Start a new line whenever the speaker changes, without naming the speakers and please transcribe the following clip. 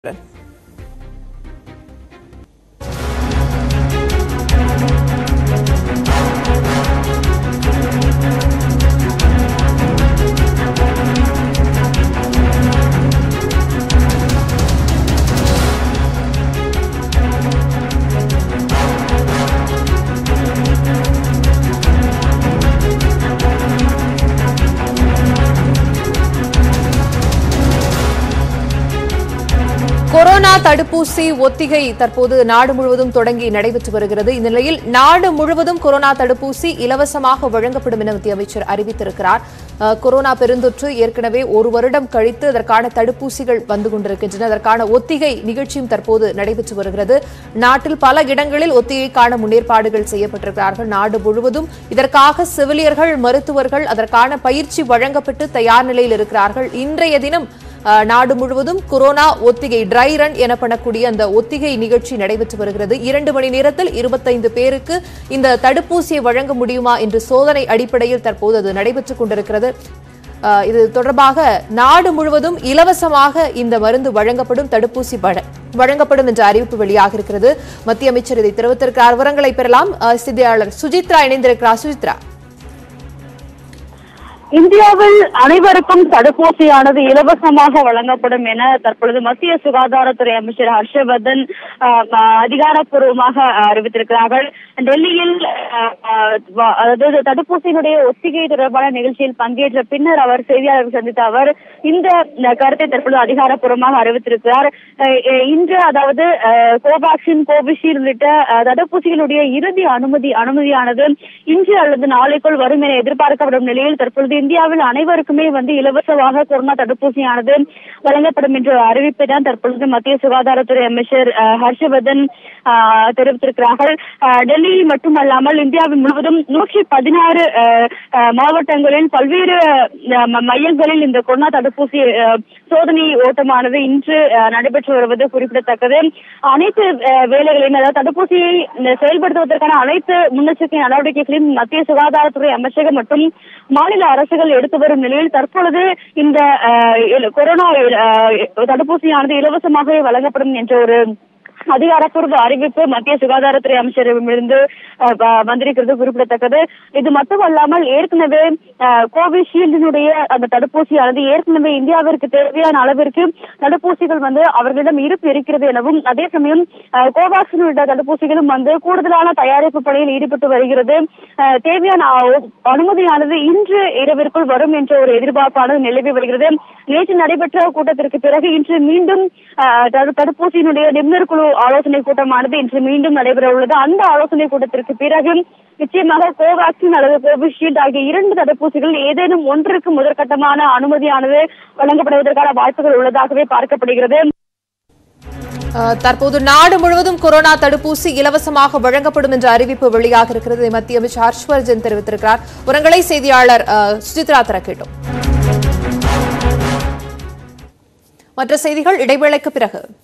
corona தடுப்பூசி ஒத்திகை தற்போது நாடு முழுவதும் தொடங்கி நடைபெற்று வருகிறது இந்த நிலையில் நாடு முழுவதும் கொரோனா தடுப்பூசி இலவசமாக வழங்கப்படும் என மத்திய அமைச்சர் அறிவித்திருக்கிறார் அஹ், கொரோனா பெருந்தொற்று ஏற்கனவே ஒரு வருடம் கழித்து அதற்கான தடுப்பூசிகள் வந்து கொண்டிருக்கின்றன அதற்கான ஒத்திகை நிகழ்ச்சியும் தற்போது நடைபெற்று வருகிறது நாட்டில் பல இடங்களில் ஒத்திகைக்கான முன்னேற்பாடுகள் செய்யப்பட்டிருக்கிறார்கள் நாடு முழுவதும் இதற்காக செவிலியர்கள் மருத்துவர்கள் அதற்கான பயிற்சி வழங்கப்பட்டு தயார் நிலையில் இருக்கிறார்கள் இன்றைய தினம் அஹ், நாடு முழுவதும் கொரோனா ஒத்திகை ட்ரை ரன் எனப்படக்கூடிய அந்த ஒத்திகை நிகழ்ச்சி நடைபெற்று வருகிறது இரண்டு மணி நேரத்தில் இருபத்தைந்து பேருக்கு இந்த தடுப்பூசியை வழங்க முடியுமா என்று சோதனை அடிப்படையில் தற்போது அது நடைபெற்றுக் கொண்டிருக்கிறது அஹ், இது தொடர்பாக நாடு முழுவதும் இலவசமாக இந்த மருந்து வழங்கப்படும் தடுப்பூசி வழ- வழங்கப்படும் என்ற அறிவிப்பு வெளியாக இருக்கிறது மத்திய அமைச்சர் இதை தெரிவித்திருக்கிறார் விவரங்களை பெறலாம் அஹ், செய்தியாளர் சுஜித்ரா இணைந்திருக்கிறார் சுஜித்ரா
இந்தியாவில் அனைவருக்கும் தடுப்பூசியானது இலவசமாக வழங்கப்படும் என தற்பொழுது மத்திய சுகாதாரத்துறை அமைச்சர் ஹர்ஷவர்தன் ஆஹ், ஆஹ், அதிகாரப்பூர்வமாக அறிவித்திருக்கிறார்கள் டெல்லியில் ஆஹ், ஆஹ், வ- அதாவது தடுப்பூசியினுடைய ஒத்திகை தொடர்பான நிகழ்ச்சியில் பங்கேற்ற பின்னர் அவர் செய்தியாளர்கள் சந்தித்த அவர் இந்த கருத்தை தற்பொழுது அதிகாரப்பூர்வமாக அறிவித்திருக்கிறார் ஆஹ், ஆஹ், இன்று அதாவது ஆஹ், கோவாக்சின் கோவிஷீல்டு உள்ளிட்ட ஆஹ், தடுப்பூசிகளுடைய இறுதி அனுமதி அனுமதியானது இன்று அல்லது நாளைக்குள் வரும் என எதிர்பார்க்கப்படும் நிலையில் தற்பொழுது இந்தியாவில் அனைவருக்குமே வந்து இலவசமாக கொரோனா தடுப்பூசியானது வழங்கப்படும் என்ற ஒரு அறிவிப்பை தான் தற்பொழுது மத்திய சுகாதாரத்துறை அமைச்சர் ஆஹ், ஹர்ஷவர்தன் ஆஹ், தெரிவித்திருக்கிறார்கள் ஆஹ், டெல்லி மட்டுமல்லாமல் இந்தியாவில் முழுவதும் நூற்றி பதினாறு மாவட்டங்களில் பல்வேறு ஆஹ், ம- மையங்களில் இந்த கொரோனா தடுப்பூசி ஆஹ், சோதனை ஓட்டமானது இன்று ஆஹ், நடைபெற்று வருவது குறிப்பிடத்தக்கது அனைத்து ஆஹ், வேலைகளையும் அதாவது தடுப்பூசியை இந்த செயல்படுத்துவதற்கான அனைத்து முன்னெச்சரிக்கை நடவடிக்கைகளையும் மத்திய சுகாதாரத்துறை அமைச்சகம் மற்றும் மாநில அரசுகள் எடுத்து வரும் நிலையில் தற்பொழுது இந்த ஆஹ், இல- கொரோனா ஆஹ், தடுப்பூசியானது இலவசமாகவே வழங்கப்படும் என்ற ஒரு அதிகாரப்பூர்வ அறிவிப்பு மத்திய சுகாதாரத்துறை அமைச்சரிடமிருந்து அஹ், வ- வந்திருக்கிறது குறிப்பிடத்தக்கது இது மட்டுமல்லாமல் ஏற்கனவே அஹ், கோவிஷீல்டினுடைய அந்த தடுப்பூசியானது ஏற்கனவே இந்தியாவிற்கு தேவையான அளவிற்கு தடுப்பூசிகள் வந்து அவர்களிடம் இருப்பு இருக்கிறது எனவும் அதே சமயம் அஹ், கோவாக்சின் உள்ளிட்ட தடுப்பூசிகளும் வந்து கூடுதலான தயாரிப்பு பணியில் ஈடுபட்டு வருகிறது அஹ், தேவையான அ- அனுமதியானது இன்று இரவிற்குள் வரும் என்ற ஒரு எதிர்பார்ப்பானது நிலவி வருகிறது நேற்று நடைபெற்ற கூட்டத்திற்கு பிறகு இன்று மீண்டும் அஹ், தடு- தடுப்பூசியினுடைய நிபுணர் குழு ஆலோசனை கூட்டமானது இன்று மீண்டும் நடைபெற உள்ளது அந்த ஆலோசனை கூட்டத்திற்கு பிறகு நிச்சயமாக கோவாக்சின் அல்லது கோவிஷீல்டு ஆகிய இரண்டு தடுப்பூசிகள் ஏதேனும் ஒன்றுக்கு முதற்கட்டமான அனுமதியானது வழங்கப்படுவதற்கான வாய்ப்புகள் உள்ளதாகவே பார்க்கப்படுகிறது
அஹ், தற்போது நாடு முழுவதும் கொரோனா தடுப்பூசி இலவசமாக வழங்கப்படும் என்ற அறிவிப்பு வெளியாக இருக்கிறது இதை மத்திய அமைச்சர் ஹர்ஷ்வர்தன் தெரிவித்திருக்கிறார் உரங்களை செய்தியாளர் அஹ், சுசித்ரா தர கேட்டோம் மற்ற செய்திகள் இடைவேளைக்கு பிறகு